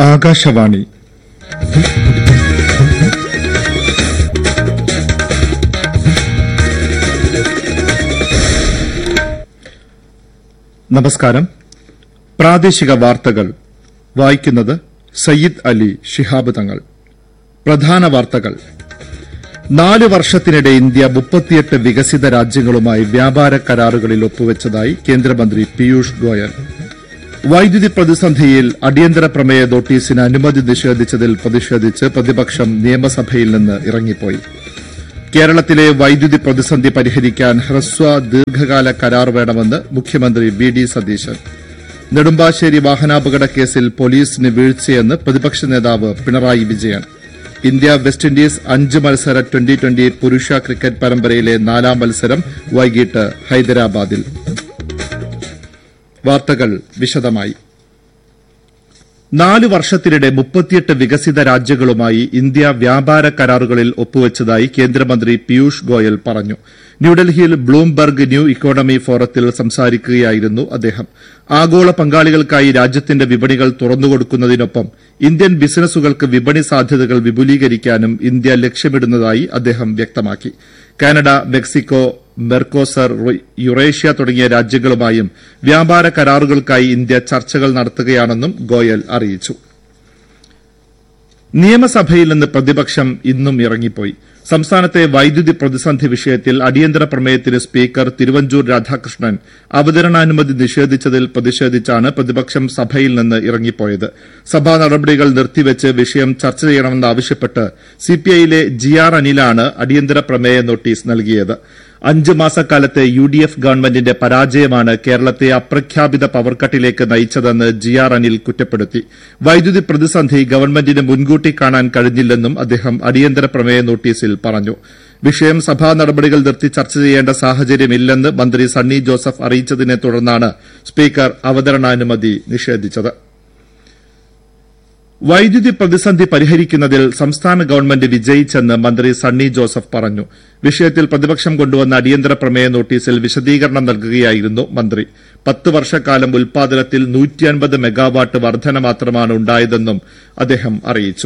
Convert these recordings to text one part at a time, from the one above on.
ആകാശവാണി നമസ്കാരം പ്രാദേശിക വാർത്തകൾ വായിക്കുന്നത് സയ്യിദ് അലി ശിഹാബ് തങ്ങൾ പ്രധാന വാർത്തകൾ നാല് വർഷത്തിനിടെ ഇന്ത്യ മുപ്പത്തിയെട്ട് വികസിത രാജ്യങ്ങളുമായി വ്യാപാര കരാറുകളിൽ ഒപ്പുവച്ചതായി കേന്ദ്രമന്ത്രി പീയൂഷ് ഗോയൽ വൈദ്യുതി പ്രതിസന്ധിയിൽ അടിയന്തര പ്രമേയ നോട്ടീസിന് അനുമതി നിഷേധിച്ചതിൽ പ്രതിഷേധിച്ച് പ്രതിപക്ഷം നിയമസഭയിൽ നിന്ന് ഇറങ്ങിപ്പോയി കേരളത്തിലെ വൈദ്യുതി പ്രതിസന്ധി പരിഹരിക്കാൻ ഹ്രസ്വ ദീർഘകാല കരാർ വേണമെന്ന് മുഖ്യമന്ത്രി വി ഡി സതീശൻ നെടുമ്പാശ്ശേരി വാഹനാപകട കേസിൽ പോലീസിന് വീഴ്ചയെന്ന് പ്രതിപക്ഷ നേതാവ് Pinarayi Vijayan India West Indies അഞ്ച് മത്സര ട്വന്റി ട്വന്റി പുരുഷ ക്രിക്കറ്റ് പരമ്പരയിലെ നാലാം മത്സരം വൈകിട്ട് ഹൈദരാബാദിൽ വാർത്തകൾ വിശദമായി നാല് വർഷത്തിനിടെ മുപ്പത്തിയെട്ട് വികസിത രാജ്യങ്ങളുമായി ഇന്ത്യ വ്യാപാര കരാറുകളിൽ ഒപ്പുവച്ചതായി കേന്ദ്രമന്ത്രി പീയൂഷ് ഗോയൽ പറഞ്ഞു ന്യൂഡൽഹിയിൽ ബ്ലൂംബർഗ് ന്യൂ ഇക്കോണമി ഫോറത്തിൽ സംസാരിക്കുകയായിരുന്നു അദ്ദേഹം ആഗോള പങ്കാളികൾക്കായി രാജ്യത്തിന്റെ വിപണികൾ തുറന്നുകൊടുക്കുന്നതിനൊപ്പം ഇന്ത്യൻ ബിസിനസുകൾക്ക് വിപണി സാധ്യതകൾ വിപുലീകരിക്കാനും ഇന്ത്യ ലക്ഷ്യമിടുന്നതായി അദ്ദേഹം വ്യക്തമാക്കി കാനഡ മെക്സിക്കോ മെർക്കോസർ യുറേഷ്യ തുടങ്ങിയ രാജ്യങ്ങളുമായും വ്യാപാര കരാറുകൾക്കായി ഇന്ത്യ ചർച്ചകൾ നടത്തുകയാണെന്നും ഗോയൽ അറിയിച്ചു നിയമസഭയിൽ നിന്ന് പ്രതിപക്ഷം ഇന്നും ഇറങ്ങിപ്പോയി സംസ്ഥാനത്തെ വൈദ്യുതി പ്രതിസന്ധി വിഷയത്തിൽ അടിയന്തര പ്രമേയത്തിന് സ്പീക്കർ തിരുവഞ്ചൂർ രാധാകൃഷ്ണൻ അവതരണാനുമതി നിഷേധിച്ചതിൽ പ്രതിഷേധിച്ചാണ് പ്രതിപക്ഷം സഭയിൽ നിന്ന് ഇറങ്ങിപ്പോയത് സഭാ നടപടികൾ നിർത്തിവെച്ച് വിഷയം ചർച്ച ചെയ്യണമെന്നാവശ്യപ്പെട്ട് സിപിഐയിലെ ജി ആർ അനിലാണ് അടിയന്തര പ്രമേയ നോട്ടീസ് നൽകിയത് അഞ്ച് മാസക്കാലത്തെ യു ഡി എഫ് ഗവൺമെന്റിന്റെ പരാജയമാണ് കേരളത്തെ അപ്രഖ്യാപിത പവർക്കട്ടിലേക്ക് നയിച്ചതെന്ന് ജി ആർ അനിൽ കുറ്റപ്പെടുത്തി വൈദ്യുതി പ്രതിസന്ധി ഗവൺമെന്റിന് മുൻകൂട്ടി കാണാൻ കഴിഞ്ഞില്ലെന്നും അദ്ദേഹം അടിയന്തര പ്രമേയ നോട്ടീസിൽ പറഞ്ഞു വിഷയം സഭാ നടപടികൾ നിർത്തി ചർച്ച ചെയ്യേണ്ട സാഹചര്യമില്ലെന്ന് മന്ത്രി സണ്ണി ജോസഫ് അറിയിച്ചതിനെ തുടർന്നാണ് സ്പീക്കർ അവതരണാനുമതി നിഷേധിച്ചത് വൈദ്യുതി പ്രതിസന്ധി പരിഹരിക്കുന്നതിൽ സംസ്ഥാന ഗവൺമെന്റ് വിജയിച്ചെന്ന് മന്ത്രി സണ്ണി ജോസഫ് പറഞ്ഞു വിഷയത്തിൽ പ്രതിപക്ഷം കൊണ്ടുവന്ന അടിയന്തര പ്രമേയ നോട്ടീസിൽ വിശദീകരണം നൽകുകയായിരുന്നു മന്ത്രി പത്ത് വർഷക്കാലം ഉൽപാദനത്തിൽ നൂറ്റിയൻപത് മെഗാവാട്ട് വർധന മാത്രമാണ് ഉണ്ടായതെന്നും അദ്ദേഹം അറിയിച്ചു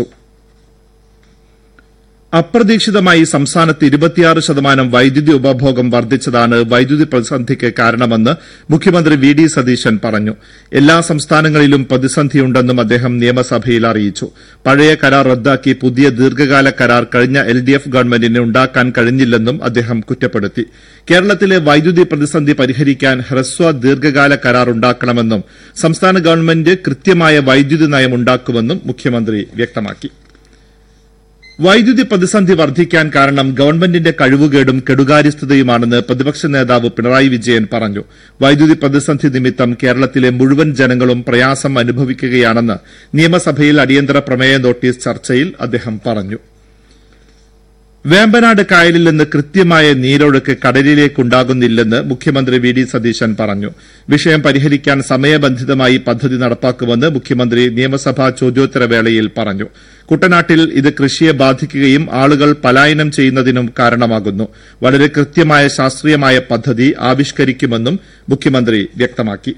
അപ്രതീക്ഷിതമായി സംസ്ഥാനത്ത് ഇരുപത്തിയാറ് ശതമാനം വൈദ്യുതി ഉപഭോഗം വർദ്ധിച്ചതാണ് വൈദ്യുതി പ്രതിസന്ധിക്ക് കാരണമെന്ന് മുഖ്യമന്ത്രി വി ഡി സതീശൻ പറഞ്ഞു എല്ലാ സംസ്ഥാനങ്ങളിലും പ്രതിസന്ധിയുണ്ടെന്നും അദ്ദേഹം നിയമസഭയിൽ അറിയിച്ചു പഴയ കരാർ റദ്ദാക്കി പുതിയ ദീർഘകാല കരാർ കഴിഞ്ഞ എൽ ഡി എഫ് ഗവൺമെന്റിന് ഉണ്ടാക്കാൻ കഴിഞ്ഞില്ലെന്നും അദ്ദേഹം കുറ്റപ്പെടുത്തി കേരളത്തിലെ വൈദ്യുതി പ്രതിസന്ധി പരിഹരിക്കാൻ ഹ്രസ്വ ദീർഘകാല കരാർ ഉണ്ടാക്കണമെന്നും സംസ്ഥാന ഗവൺമെന്റ് കൃത്യമായ വൈദ്യുതി നയം ഉണ്ടാക്കുമെന്നും മുഖ്യമന്ത്രി വ്യക്തമാക്കി വൈദ്യുതി പ്രതിസന്ധി വർദ്ധിക്കാൻ കാരണം ഗവൺമെന്റിന്റെ കഴിവുകേടും കെടുകാര്യസ്ഥതയുമാണെന്ന് പ്രതിപക്ഷ നേതാവ് പിണറായി വിജയൻ പറഞ്ഞു വൈദ്യുതി പ്രതിസന്ധി നിമിത്തം കേരളത്തിലെ മുഴുവൻ ജനങ്ങളും പ്രയാസം അനുഭവിക്കുകയാണെന്ന് നിയമസഭയിൽ അടിയന്തര പ്രമേയ നോട്ടീസ് ചർച്ചയിൽ അദ്ദേഹം പറഞ്ഞു വേമ്പനാട് കായലിൽ നിന്ന് കൃത്യമായ നീരൊഴുക്ക് കടലിലേക്കുണ്ടാകുന്നില്ലെന്ന് മുഖ്യമന്ത്രി വി ഡി സതീശൻ പറഞ്ഞു വിഷയം പരിഹരിക്കാൻ സമയബന്ധിതമായി പദ്ധതി നടപ്പാക്കുമെന്ന് മുഖ്യമന്ത്രി നിയമസഭാ ചോദ്യോത്തരവേളയിൽ പറഞ്ഞു കുട്ടനാട്ടിൽ ഇത് കൃഷിയെ ബാധിക്കുകയും ആളുകൾ പലായനം ചെയ്യുന്നതിനും കാരണമാകുന്നു വളരെ കൃത്യമായ ശാസ്ത്രീയമായ പദ്ധതി ആവിഷ്കരിക്കുമെന്നും മുഖ്യമന്ത്രി വ്യക്തമാക്കി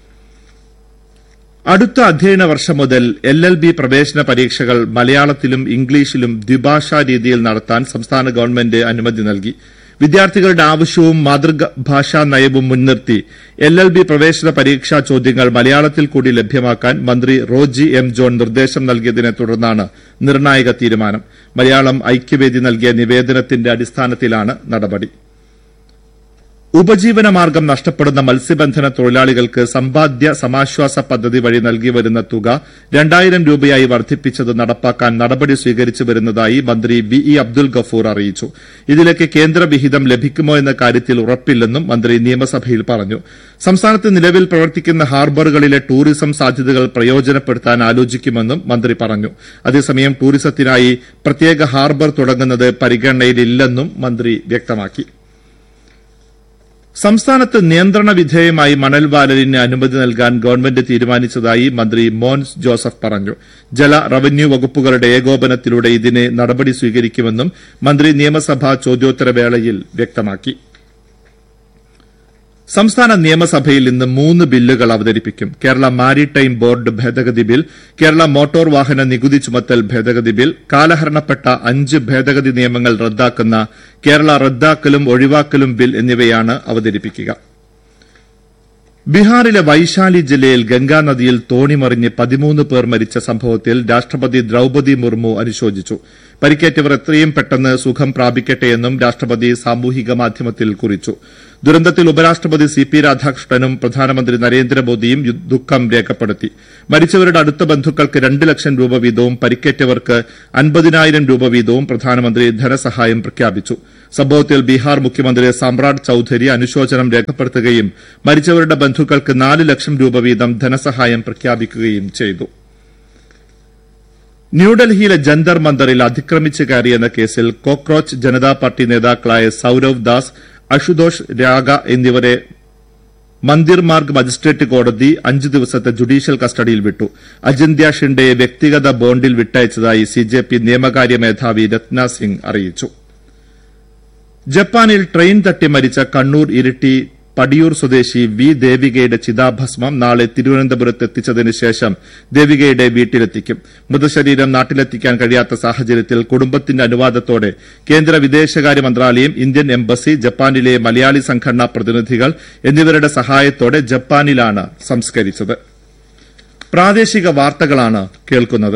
അടുത്ത അധ്യയന വർഷം മുതൽ എൽ എൽ ബി പ്രവേശന പരീക്ഷകൾ മലയാളത്തിലും ഇംഗ്ലീഷിലും ദ്വിഭാഷാ രീതിയിൽ നടത്താൻ സംസ്ഥാന ഗവൺമെന്റ് അനുമതി നൽകി വിദ്യാർത്ഥികളുടെ ആവശ്യവും മാതൃഭാഷാ നയവും മുൻനിർത്തി എൽ എൽ ബി പ്രവേശന പരീക്ഷാ ചോദ്യങ്ങൾ മലയാളത്തിൽ കൂടി ലഭ്യമാക്കാൻ മന്ത്രി റോജി എം ജോൺ നിർദ്ദേശം നൽകിയതിനെ തുടർന്നാണ് നിർണായക തീരുമാനം മലയാളം ഐക്യവേദി നൽകിയ നിവേദനത്തിന്റെ അടിസ്ഥാനത്തിലാണ് നടപടി ഉപജീവനമാർഗം നഷ്ടപ്പെടുന്ന മത്സ്യബന്ധന തൊഴിലാളികൾക്ക് സമ്പാദ്യ സമാശ്വാസ പദ്ധതി വഴി നൽകി വരുന്ന തുക രണ്ടായിരം രൂപയായി വർദ്ധിപ്പിച്ചത് നടപ്പാക്കാൻ നടപടി സ്വീകരിച്ചു വരുന്നതായി മന്ത്രി വി ഇ അബ്ദുൽ ഗഫൂർ അറിയിച്ചു ഇതിലേക്ക് കേന്ദ്ര വിഹിതം ലഭിക്കുമോ എന്ന കാര്യത്തിൽ ഉറപ്പില്ലെന്നും മന്ത്രി നിയമസഭയിൽ പറഞ്ഞു സംസ്ഥാനത്ത് നിലവിൽ പ്രവർത്തിക്കുന്ന ഹാർബറുകളിലെ ടൂറിസം സാധ്യതകൾ പ്രയോജനപ്പെടുത്താൻ ആലോചിക്കുമെന്നും മന്ത്രി പറഞ്ഞു അതേസമയം ടൂറിസത്തിനായി പ്രത്യേക ഹാർബർ തുടങ്ങുന്നത് പരിഗണനയിലില്ലെന്നും മന്ത്രി വ്യക്തമാക്കി സംസ്ഥാനത്ത് നിയന്ത്രണ വിധേയമായി മണൽ വാലലിന് അനുമതി നൽകാൻ ഗവൺമെന്റ് തീരുമാനിച്ചതായി മന്ത്രി മോൻസ് ജോസഫ് പറഞ്ഞു ജല റവന്യൂ വകുപ്പുകളുടെ ഏകോപനത്തിലൂടെ ഇതിന് നടപടി സ്വീകരിക്കുമെന്നും മന്ത്രി നിയമസഭാ ചോദ്യോത്തരവേളയിൽ വ്യക്തമാക്കി സംസ്ഥാന നിയമസഭയിൽ ഇന്ന് മൂന്ന് ബില്ലുകൾ അവതരിപ്പിക്കും കേരള മാരിടൈം ബോർഡ് ഭേദഗതി ബിൽ കേരള മോട്ടോർ വാഹന നികുതി ചുമത്തൽ ഭേദഗതി ബിൽ കാലഹരണപ്പെട്ട അഞ്ച് ഭേദഗതി നിയമങ്ങൾ റദ്ദാക്കുന്ന കേരള റദ്ദാക്കലും ഒഴിവാക്കലും ബിൽ എന്നിവയാണ് അവതരിപ്പിക്കുക ബീഹാറിലെ വൈശാലി ജില്ലയിൽ ഗംഗാനദിയിൽ തോണിമറിഞ്ഞ് പതിമൂന്ന് പേർ മരിച്ച സംഭവത്തിൽ രാഷ്ട്രപതി ദ്രൌപതി മുർമു അനുശോചിച്ചു പരിക്കേറ്റവർ എത്രയും പെട്ടെന്ന് സുഖം പ്രാപിക്കട്ടെയെന്നും രാഷ്ട്രപതി സാമൂഹിക മാധ്യമത്തിൽ കുറിച്ചു ദുരന്തത്തിൽ ഉപരാഷ്ട്രപതി സി പി രാധാകൃഷ്ണനും പ്രധാനമന്ത്രി നരേന്ദ്രമോദിയും ദുഃഖം രേഖപ്പെടുത്തി മരിച്ചവരുടെ അടുത്ത ബന്ധുക്കൾക്ക് രണ്ട് ലക്ഷം രൂപ വീതവും പരിക്കേറ്റവർക്ക് അൻപതിനായിരം രൂപ വീതവും പ്രധാനമന്ത്രി ധനസഹായം പ്രഖ്യാപിച്ചു സംഭവത്തിൽ ബീഹാർ മുഖ്യമന്ത്രി സമ്രാട് ചൌധരി അനുശോചനം രേഖപ്പെടുത്തുകയും മരിച്ചവരുടെ ബന്ധുക്കൾക്ക് നാല് ലക്ഷം രൂപ വീതം ധനസഹായം പ്രഖ്യാപിക്കുകയും ചെയ്തു ന്യൂഡൽഹിയിലെ ജന്തർ മന്ദറിൽ അതിക്രമിച്ച് കയറിയെന്ന കേസിൽ കോക്രോച്ച് ജനതാ പാർട്ടി നേതാക്കളായ സൌരവ് ദാസ് അഷുതോഷ് രാഗ എന്നിവരെ മന്ദിർ മാർഗ് മജിസ്ട്രേറ്റ് കോടതി അഞ്ച് ദിവസത്തെ ജുഡീഷ്യൽ കസ്റ്റഡിയിൽ വിട്ടു അജിന്ത്യ ഷിൻഡെയെ വ്യക്തിഗത ബോണ്ടിൽ വിട്ടയച്ചതായി സിജെപി നിയമകാര്യ മേധാവി രത്ന സിംഗ് അറിയിച്ചു ജപ്പാനിൽ ട്രെയിൻ തട്ടി മരിച്ച കണ്ണൂർ ഇരിട്ടി പടിയൂർ സ്വദേശി വി ദേവികയുടെ ചിതാഭസ്മം നാളെ തിരുവനന്തപുരത്ത് എത്തിച്ചതിന് ശേഷം ദേവികയുടെ വീട്ടിലെത്തിക്കും മൃതശരീരം നാട്ടിലെത്തിക്കാൻ കഴിയാത്ത സാഹചര്യത്തിൽ കുടുംബത്തിന്റെ അനുവാദത്തോടെ കേന്ദ്ര വിദേശകാര്യ മന്ത്രാലയം ഇന്ത്യൻ എംബസി ജപ്പാനിലെ മലയാളി സംഘടനാ പ്രതിനിധികൾ എന്നിവരുടെ സഹായത്തോടെ ജപ്പാനിലാണ് സംസ്കരിച്ചത് പ്രാദേശിക വാർത്തകളാണ് കേൾക്കുന്നത്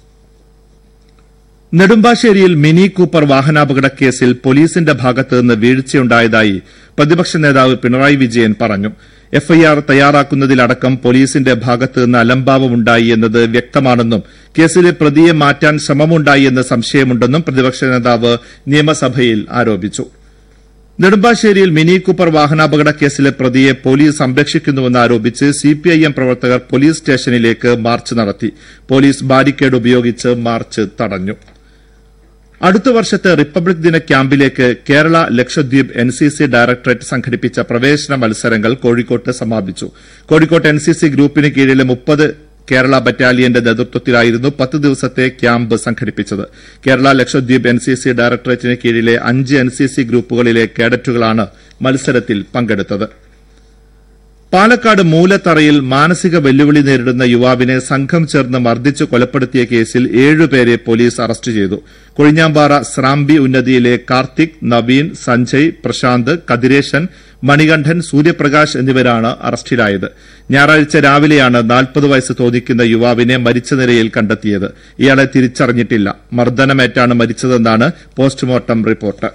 നെടുമ്പാശ്ശേരിയിൽ മിനി കൂപ്പർ വാഹനാപകട കേസിൽ പോലീസിന്റെ ഭാഗത്തുനിന്ന് വീഴ്ചയുണ്ടായതായി പ്രതിപക്ഷ നേതാവ് പിണറായി വിജയൻ പറഞ്ഞു എഫ്ഐആർ തയ്യാറാക്കുന്നതിലടക്കം പോലീസിന്റെ ഭാഗത്തുനിന്ന് അലംഭാവമുണ്ടായി എന്നത് വ്യക്തമാണെന്നും കേസിലെ പ്രതിയെ മാറ്റാൻ ശ്രമമുണ്ടായി എന്ന് സംശയമുണ്ടെന്നും പ്രതിപക്ഷ നേതാവ് നിയമസഭയിൽ ആരോപിച്ചു നെടുമ്പാശ്ശേരിയിൽ മിനി കൂപ്പർ വാഹനാപകട കേസിലെ പ്രതിയെ പോലീസ് സംരക്ഷിക്കുന്നുവെന്ന് ആരോപിച്ച് സിപിഐഎം പ്രവർത്തകർ പോലീസ് സ്റ്റേഷനിലേക്ക് മാർച്ച് നടത്തി പോലീസ് ബാരിക്കേഡ് ഉപയോഗിച്ച് മാർച്ച് തടഞ്ഞു അടുത്ത വർഷത്തെ റിപ്പബ്ലിക് ദിന ക്യാമ്പിലേക്ക് കേരള ലക്ഷദ്വീപ് എൻസിസി ഡയറക്ടറേറ്റ് സംഘടിപ്പിച്ച പ്രവേശന മത്സരങ്ങൾ കോഴിക്കോട്ട് സമാപിച്ചു കോഴിക്കോട്ട് എൻസിസി ഗ്രൂപ്പിന് കീഴിലെ മുപ്പത് കേരള ബറ്റാലിയന്റെ നേതൃത്വത്തിലായിരുന്നു പത്ത് ദിവസത്തെ ക്യാമ്പ് സംഘടിപ്പിച്ചത് കേരള ലക്ഷദ്വീപ് എൻസിസി ഡയറക്ടറേറ്റിന് കീഴിലെ അഞ്ച് എൻസിസി ഗ്രൂപ്പുകളിലെ കേഡറ്റുകളാണ് മത്സരത്തിൽ പങ്കെടുത്തത് പാലക്കാട് മൂലത്തറയിൽ മാനസിക വെല്ലുവിളി നേരിടുന്ന യുവാവിനെ സംഘം ചേർന്ന് മർദ്ദിച്ച് കൊലപ്പെടുത്തിയ കേസിൽ ഏഴുപേരെ പോലീസ് അറസ്റ്റ് ചെയ്തു കൊഴിഞ്ഞാമ്പാറ സ്രാംബി ഉന്നതിയിലെ കാർത്തിക് നവീൻ സഞ്ജയ് പ്രശാന്ത് കതിരേശൻ മണികണ്ഠൻ സൂര്യപ്രകാശ് എന്നിവരാണ് അറസ്റ്റിലായത് ഞായറാഴ്ച രാവിലെയാണ് നാൽപ്പത് വയസ്സ് തോന്നിക്കുന്ന യുവാവിനെ മരിച്ച നിലയിൽ കണ്ടെത്തിയത് ഇയാളെ തിരിച്ചറിഞ്ഞിട്ടില്ല മർദ്ദനമേറ്റാണ് മരിച്ചതെന്നാണ് postmortem report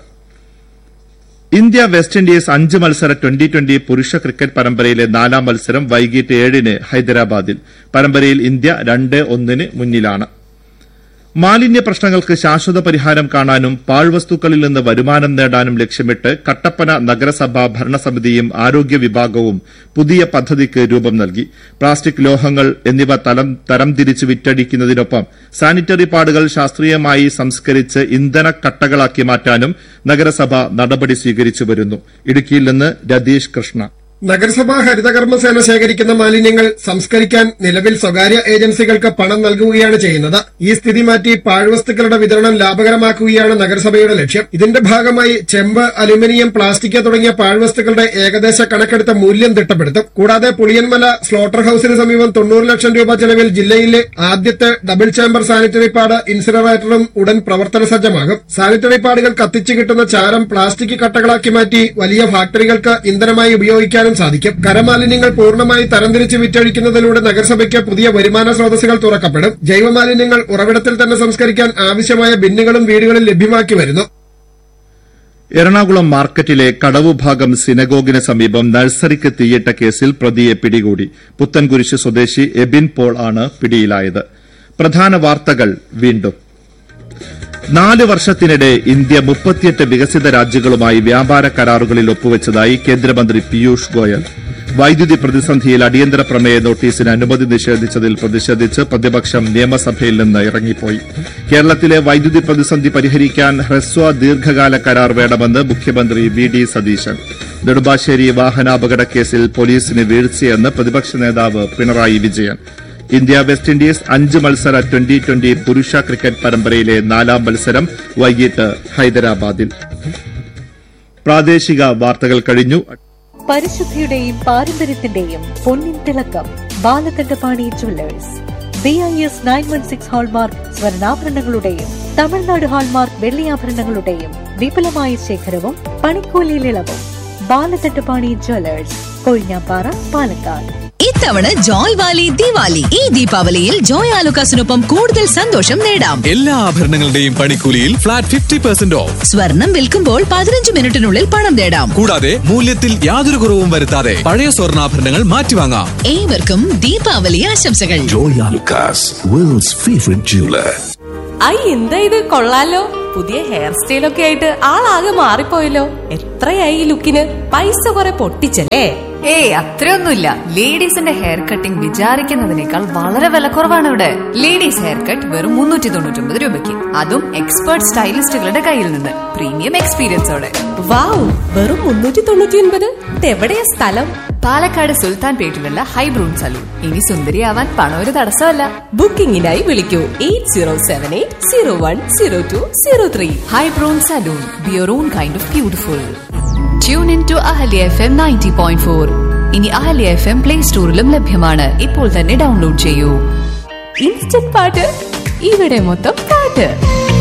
India West Indies അഞ്ച് മത്സര ട്വന്റി ട്വന്റി പുരുഷ ക്രിക്കറ്റ് പരമ്പരയിലെ നാലാം മത്സരം വൈകിട്ട് ഏഴിന് ഹൈദരാബാദിൽ പരമ്പരയിൽ ഇന്ത്യ രണ്ട് ഒന്നിന് മുന്നിലാണ് മാലിന്യ പ്രശ്നങ്ങൾക്ക് ശാശ്വത പരിഹാരം കാണാനും പാഴ്വസ്തുക്കളിൽ നിന്ന് വരുമാനം നേടാനും ലക്ഷ്യമിട്ട് കട്ടപ്പന നഗരസഭാ ഭരണസമിതിയും ആരോഗ്യ വിഭാഗവും പുതിയ പദ്ധതിക്ക് രൂപം നൽകി പ്ലാസ്റ്റിക് ലോഹങ്ങൾ എന്നിവ തലം തരംതിരിച്ച് വിറ്റഴിക്കുന്നതിനൊപ്പം സാനിറ്ററി പാടുകൾ ശാസ്ത്രീയമായി സംസ്കരിച്ച് ഇന്ധന കട്ടകളാക്കി മാറ്റാനും നഗരസഭ നടപടി സ്വീകരിച്ചു വരുന്നു ഇടുക്കിയിൽ നിന്ന് രതീഷ് കൃഷ്ണ നഗരസഭാ ഹരിതകർമ്മസേന ശേഖരിക്കുന്ന മാലിന്യങ്ങൾ സംസ്കരിക്കാൻ നിലവിൽ സ്വകാര്യ ഏജൻസികൾക്ക് പണം നൽകുകയാണ് ചെയ്യുന്നത് ഈ സ്ഥിതി മാറ്റി പാഴ്വസ്തുക്കളുടെ വിതരണം ലാഭകരമാക്കുകയാണ് നഗരസഭയുടെ ലക്ഷ്യം ഇതിന്റെ ഭാഗമായി ചെമ്പ് അലുമിനിയം പ്ലാസ്റ്റിക് തുടങ്ങിയ പാഴ്വസ്തുക്കളുടെ ഏകദേശ കണക്കെടുത്ത മൂല്യം തിട്ടപ്പെടുത്തും കൂടാതെ പുളിയൻമല സ്ലോട്ടർ ഹൌസിന് സമീപം തൊണ്ണൂറ് ലക്ഷം രൂപ ചെലവിൽ ജില്ലയിലെ ആദ്യത്തെ ഡബിൾ ചേംബർ സാനിറ്ററി പാഡ് ഇൻസിനറേറ്ററും ഉടൻ പ്രവർത്തന സജ്ജമാകും സാനിറ്ററി പാഡുകൾ കത്തിച്ചു കിട്ടുന്ന ചാരം പ്ലാസ്റ്റിക് കട്ടകളാക്കി മാറ്റി വലിയ ഫാക്ടറികൾക്ക് ഇന്ധനമായി ഉപയോഗിക്കാനും സാധിക്കും കരമാലിന്യങ്ങൾ പൂർണ്ണമായി തരംതിരിച്ച് വിറ്റഴിക്കുന്നതിലൂടെ നഗരസഭയ്ക്ക് പുതിയ വരുമാന സ്രോതസ്സുകൾ തുറക്കപ്പെടും ജൈവമാലിന്യങ്ങൾ ഉറവിടത്തിൽ തന്നെ സംസ്കരിക്കാൻ ആവശ്യമായ ബിന്നുകളും വീടുകളിൽ ലഭ്യമാക്കി വരുന്നു എറണാകുളം മാർക്കറ്റിലെ കടവുഭാഗം സിനഗോഗിന് സമീപം നഴ്സറിക്ക് തീയിട്ട കേസിൽ പ്രതിയെ പിടികൂടി പുത്തൻകുരിശ് സ്വദേശി എബിൻ പോൾ ആണ് പിടിയിലായത് പ്രധാന വാർത്തകൾ വീണ്ടും നാല് വർഷത്തിനിടെ ഇന്ത്യ മുപ്പത്തിയെട്ട് വികസിത രാജ്യങ്ങളുമായി വ്യാപാര കരാറുകളിൽ ഒപ്പുവച്ചതായി കേന്ദ്രമന്ത്രി പീയൂഷ് ഗോയൽ വൈദ്യുതി പ്രതിസന്ധിയിൽ അടിയന്തര പ്രമേയ നോട്ടീസിന് അനുമതി നിഷേധിച്ചതിൽ പ്രതിഷേധിച്ച് പ്രതിപക്ഷം നിയമസഭയിൽ നിന്ന് ഇറങ്ങിപ്പോയി കേരളത്തിലെ വൈദ്യുതി പ്രതിസന്ധി പരിഹരിക്കാൻ ഹ്രസ്വ ദീർഘകാല കരാർ വേണമെന്ന് മുഖ്യമന്ത്രി വി ഡി സതീശൻ നെടുമ്പാശ്ശേരി വാഹനാപകട കേസിൽ പോലീസിന് വീഴ്ചയെന്ന് പ്രതിപക്ഷ നേതാവ് Pinarayi Vijayan India West Indies അഞ്ച് മത്സര ട്വന്റി ട്വന്റി പുരുഷ ക്രിക്കറ്റ് പരമ്പരയിലെ നാലാം മത്സരം വൈകിട്ട് ഹൈദരാബാദിൽ പ്രാദേശിക വാർത്തകൾ കഴിഞ്ഞു പരിശുദ്ധിയുടെയും പാരമ്പര്യത്തിന്റെയും പൊന്നിൻ തിളക്കം Balakandapani jewellers B I S nine one six hallmark സ്വർണ്ണാഭരണങ്ങളുടെയും തമിഴ്നാട് ഹാൾമാർക്ക് വെള്ളിയാഭരണങ്ങളുടെയും വിപുലമായ ശേഖരവും പണിക്കൂലിയിൽ ഇളവും ബാലകണ്ഠപാണി ജുവല്ലേഴ്സ് കൊഴിഞ്ഞാപ്പാറ പാലക്കാട് ഇത്തവണ ജോയ് വാലി ദിവാലി ഈ ദീപാവലിയിൽ ജോയ് ആലുക്കാസിനൊപ്പം കൂടുതൽ സന്തോഷം നേടാം എല്ലാ ആഭരണങ്ങളുടെയും പണിക്കൂലിയിൽ ഫ്ലാറ്റ് ഫിഫ്റ്റി പെർസെന്റ് ഓഫ് സ്വർണം വിൽക്കുമ്പോൾ പതിനഞ്ച് മിനിറ്റിനുള്ളിൽ പണം നേടാം കൂടാതെ മൂല്യത്തിൽ യാതൊരു കുറവും വരുത്താതെ പഴയ സ്വർണ്ണാഭരണങ്ങൾ മാറ്റിവാങ്ങാം ഏവർക്കും ദീപാവലി ആശംസകൾ Joy Lucas, world's favorite jeweler. ഐ എന്താ ഇത് കൊള്ളാലോ പുതിയ ഹെയർ സ്റ്റൈലൊക്കെ ആയിട്ട് ആളാകെ മാറിപ്പോയല്ലോ എത്രയായി ഈ ലുക്കിന് പൈസ കുറെ പൊട്ടിച്ചല്ലേ ഏയ് അത്രയൊന്നുമില്ല ലേഡീസിന്റെ ഹെയർ കട്ടിംഗ് വിചാരിക്കുന്നതിനേക്കാൾ വളരെ വിലക്കുറവാണ് ഇവിടെ ലേഡീസ് ഹെയർ കട്ട് വെറും മുന്നൂറ്റി തൊണ്ണൂറ്റി ഒമ്പത് രൂപയ്ക്ക് അതും എക്സ്പേർട്ട് സ്റ്റൈലിസ്റ്റുകളുടെ കയ്യിൽ നിന്ന് പ്രീമിയം എക്സ്പീരിയൻസോടെ വാവ് വെറും മുന്നൂറ്റി തൊണ്ണൂറ്റി ഒൻപത് ഇതെവിടെയാ സ്ഥലം പാലക്കാട് സുൽത്താൻ പേട്ടിലുള്ള ഹൈബ്രൂൺ സലൂൺ ഇനി സുന്ദരിയാവാൻ പണം ഒരു തടസ്സമല്ല ബുക്കിംഗിനായി വിളിക്കൂ eight zero seven eight zero one zero two zero three ഹൈബ്രൂൺ salon bear on kind of beautiful tune in to Ahalya F M ninety point four ഇനി അഹല്യ എഫ് എം പ്ലേ സ്റ്റോറിലും ലഭ്യമാണ് ഇപ്പോൾ തന്നെ ഡൗൺലോഡ് ചെയ്യൂ ഇൻസ്റ്റന്റ് പാട്ട് ഇവിടെ മൊത്തം പാട്ട്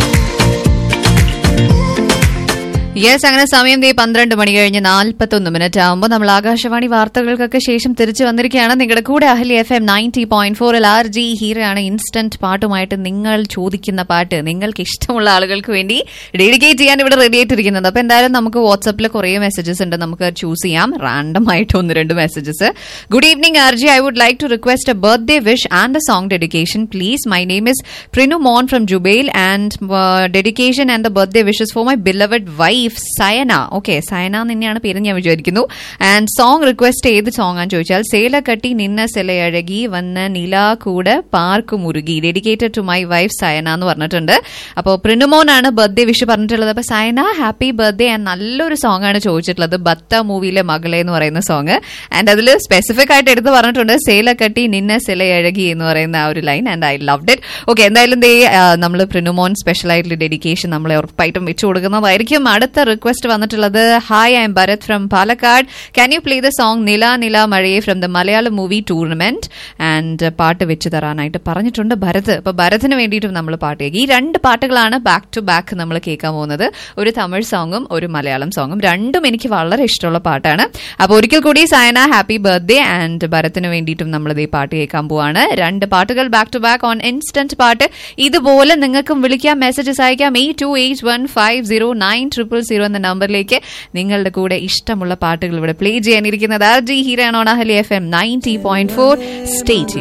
യെസ് അങ്ങനെ സമയം ദേ പന്ത്രണ്ട് മണി കഴിഞ്ഞ് നാൽപ്പത്തൊന്ന് മിനിറ്റ് ആകുമ്പോൾ നമ്മൾ ആകാശവാണി വാർത്തകൾക്കൊക്കെ ശേഷം തിരിച്ചു വന്നിരിക്കുകയാണ് നിങ്ങളുടെ കൂടെ Ahalya F M ninety point ഫോറിൽ ആർ ജി ഹീറയാണ് ഇൻസ്റ്റന്റ് പാട്ടുമായിട്ട് നിങ്ങൾ ചോദിക്കുന്ന പാട്ട് നിങ്ങൾക്ക് ഇഷ്ടമുള്ള ആളുകൾക്ക് വേണ്ടി ഡെഡിക്കേറ്റ് ചെയ്യാൻ ഇവിടെ റെഡി ആയിട്ടിരിക്കുന്നത് അപ്പൊ എന്തായാലും നമുക്ക് വാട്സപ്പിൽ കുറേ മെസ്സേജസ് ഉണ്ട് നമുക്ക് ചൂസ് ചെയ്യാം റാൻഡം ആയിട്ട് ഒന്ന് രണ്ട് messages good evening R G I would like to request a birthday wish and a song dedication please my name is Prinumon from Jubail and dedication and the birthday wishes for my beloved wife Sayana okay Sayana എന്ന് തന്നെയാണ് പേര് ഞാൻ വിചാരിക്കുന്നു and song request ഏത് song ആണെന്ന് ചോദിച്ചാൽ സേല കട്ടി നിന്ന സെലയഴകി വന്ന നില കൂടെ പാർക്ക് മുരുകി dedicated to my wife Sayana എന്ന് പറഞ്ഞിട്ടുണ്ട് അപ്പോൾ പ്രിനുമോൻ ആണ് ബർത്ത്ഡേ വിഷ് പറഞ്ഞിട്ടുള്ളത് അപ്പോൾ സയന ഹാപ്പി ബർത്ത്ഡേ ആൻഡ് നല്ലൊരു സോങ് ആണ് ചോദിച്ചിട്ടുള്ളത് ബത്ത മൂവിയിലെ മകളെ എന്ന് പറയുന്ന സോങ് ആൻഡ് അതിൽ സ്പെസിഫിക് ആയിട്ട് എടുത്ത് പറഞ്ഞിട്ടുണ്ട് സേല കട്ടി നിന്ന സെലയഴകി എന്ന് പറയുന്ന ആ ഒരു line and I loved it okay എന്തായാലും ദേ നമ്മൾ പ്രിനുമോൻ സ്പെഷ്യൽ ആയിട്ടുള്ള ഡെഡിക്കേഷൻ നമ്മളെ ഉറപ്പായിട്ടും വെച്ചു കൊടുക്കുന്നതായിരിക്കും അടുത്ത റിക്വസ്റ്റ് വന്നിട്ടുള്ളത് hi I'm Bharat from Palakkad can you play the song നില നില മഴയെ from the Malayalam movie tournament and പാട്ട് വെച്ച് തരാനായിട്ട് പറഞ്ഞിട്ടുണ്ട് ഭരത് അപ്പൊ ഭരതിന് വേണ്ടിയിട്ടും നമ്മൾ പാട്ട് കേൾക്കും ഈ രണ്ട് പാട്ടുകളാണ് ബാക്ക് ടു ബാക്ക് നമ്മൾ കേൾക്കാൻ പോകുന്നത് ഒരു തമിഴ് സോങ്ങും ഒരു മലയാളം സോങ്ങും രണ്ടും എനിക്ക് വളരെ ഇഷ്ടമുള്ള പാട്ടാണ് അപ്പോൾ ഒരിക്കൽ കൂടി സയന ഹാപ്പി ബർത്ത്ഡേ ആൻഡ് ഭരത്തിന് വേണ്ടിയിട്ടും നമ്മൾ ഈ പാട്ട് കേൾക്കാൻ പോവാണ് രണ്ട് പാട്ടുകൾ back to back on instant പാട്ട് ഇതുപോലെ നിങ്ങൾക്കും വിളിക്കാം മെസ്സേജസ് അയക്കാം eight two eight one five zero nine triple zero എന്ന നമ്പറിലേക്ക് നിങ്ങളുടെ കൂടെ ഇഷ്ടമുള്ള പാട്ടുകൾ ഇവിടെ പ്ലേ ചെയ്യാനിരിക്കുന്നത് ആർ ജി ഹീരാണോണ Ahalya F M ninety point four state